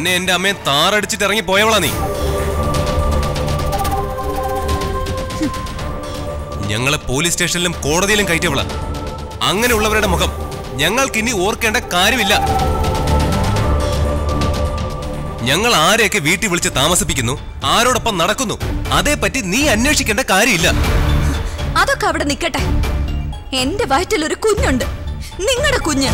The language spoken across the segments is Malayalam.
എന്നെ എന്റെ അമ്മയെ താറടിച്ചിട്ട് ഇറങ്ങി പോയവളാ നീ ഞങ്ങളെ പോലീസ് സ്റ്റേഷനിലും കോടതിയിലും കയറ്റിയവളാ അങ്ങനെയുള്ളവരുടെ മുഖം ഞങ്ങൾക്ക് ഇനി ഓർക്കേണ്ട കാര്യമില്ല ഞങ്ങൾ ആരെയൊക്കെ വീട്ടിൽ വിളിച്ച് താമസിപ്പിക്കുന്നു ആരോടൊപ്പം നടക്കുന്നു അതേപ്പറ്റി നീ അന്വേഷിക്കേണ്ട കാര്യമില്ല അതൊക്കെ അവിടെ നിക്കട്ടെ എന്റെ വയറ്റിൽ ഒരു കുഞ്ഞുണ്ട് നിങ്ങളുടെ കുഞ്ഞ്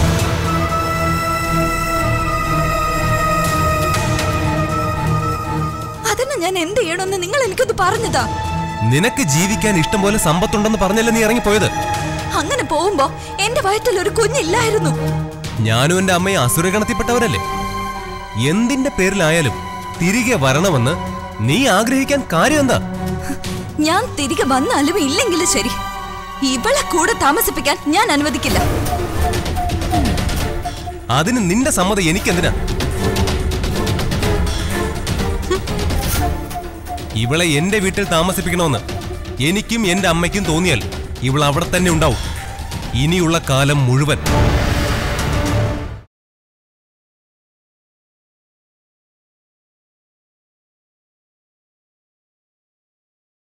അതിന് ഞാൻ എന്ത് ചെയ്യണമെന്ന് നിങ്ങൾ എനിക്കൊന്ന് പറഞ്ഞതാ നിനക്ക് ജീവിക്കാൻ ഇഷ്ടം പോലെ സമ്പത്തുണ്ടെന്ന് പറഞ്ഞല്ലേ നീ ഇറങ്ങിപ്പോയത് അങ്ങനെ പോകുമ്പോ എന്റെ വയറ്റിൽ ഒരു കുഞ്ഞില്ലായിരുന്നു ഞാനും എന്റെ അമ്മയും അസുരഗണത്തിൽപ്പെട്ടവരല്ലേ എന്തിന്റെ പേരിലായാലും തിരികെ വരണമെന്ന് നീ ആഗ്രഹിക്കാൻ കാര്യം എന്താ ഞാൻ തിരികെ വന്നാലും ഇല്ലെങ്കിലും ശരി ഇവളെ കൂടെ താമസിപ്പിക്കാൻ ഞാൻ അനുവദിക്കില്ല അതിന് നിന്റെ സമ്മതം എനിക്കെന്തിനാ ഇവളെ എന്റെ വീട്ടിൽ താമസിപ്പിക്കണമെന്ന് എനിക്കും എന്റെ അമ്മയ്ക്കും തോന്നിയാൽ ഇവൾ അവിടെ തന്നെ ഉണ്ടാവും ഇനിയുള്ള കാലം മുഴുവൻ